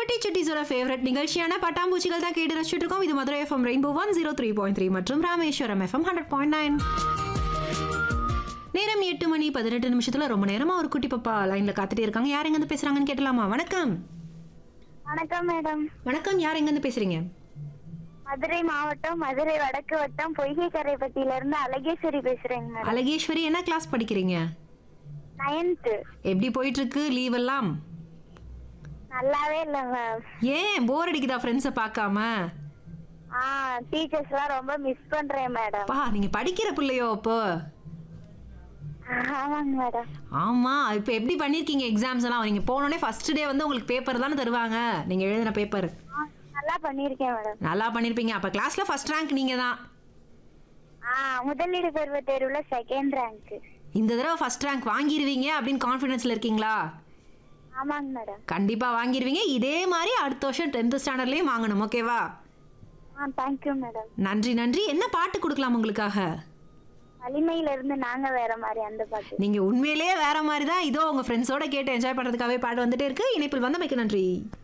குட்டி சுட்டிஸோட ஃபேவரட் நிகழ்ச்சியான பட்டாம்பூச்சிகள் தான் கேட்டு ரசிச்சுட்டு இருக்கோம் இது Madurai FM Rainbow one zero three point three மற்றும் Rameswaram FM hundred point nine நேரம் எட்டு மணி பதினெட்டு நிமிஷத்துல ரொம்ப நேரமா ஒரு குட்டி பப்பா லைன்ல காத்துட்டே இருக்காங்க யார் எங்க இருந்து பேசுறாங்கன்னு கேட்டலாமா வணக்கம் வணக்கம் மேடம் வணக்கம் யார் எங்க இருந்து பேசுறீங்க மதுரை மாவட்டம் மதுரை வடக்கு வட்டம் பொய்கைக்கரைப்பட்டியில இருந்து அழகேஸ்வரி பேசுறேங்க மேடம் அழகேஸ்வரி என்ன கிளாஸ் படிக்கிறீங்க நைன்த்து எப்படி போயிட்டு இருக்கு லீவ் எல்லாம் நல்லாவே இல்ல மேம் ஏன் போர் அடிக்குதா ஃப்ரெண்ட்ஸை பார்க்காம ஆ டீச்சர்ஸ் எல்லாம் ரொம்ப மிஸ் பண்றேன் மேடம் பா நீங்க படிக்கிற பிள்ளையோ அப்போ ஆமாங்க மேடம் ஆமா இப்போ எப்படி பண்ணிருக்கீங்க எக்ஸாம்ஸ் எல்லாம் நீங்க போனோடனே ஃபர்ஸ்ட் டே வந்து உங்களுக்கு பேப்பர் தானே தருவாங்க நீங்க எழுதின பேப்பர் ஆ, நல்லா பண்ணிருக்கேன் மேடம் நல்லா பண்ணிருப்பீங்க அப்ப கிளாஸ்ல ஃபர்ஸ்ட் ரேங்க் நீங்க தான் ஆ முதலீடு பருவ தேர்வுல செகண்ட் ரேங்க் இந்த தடவை ஃபர்ஸ்ட் ரேங்க் வாங்கிடுவீங்க அப்படின்னு கான்ஃபிடன்ஸ்ல இருக்கீங்களா ஆமாங்க மேடம் கண்டிப்பா வாங்கிடுவீங்க இதே மாதிரி அடுத்த வருஷம் டென்த் ஸ்டாண்டர்ட்லயும் வாங்கணும் ஓகேவா ஆ தேங்க்யூ மேடம் நன்றி நன்றி என்ன பாட்டு கொடுக்கலாம் உங்களுக்காக வலிமையில இருந்து நாங்க வேற மாதிரி அந்த பாட்டு நீங்க உண்மையிலேயே வேற மாதிரி தான் இதோ உங்க ஃப்ரெண்ட்ஸோட கேட்டு என்ஜாய் பண்றதுக்காகவே பாட்டு வந்துட்டே இருக்கு இணைப்பில் வந்தமைக்கு நன்றி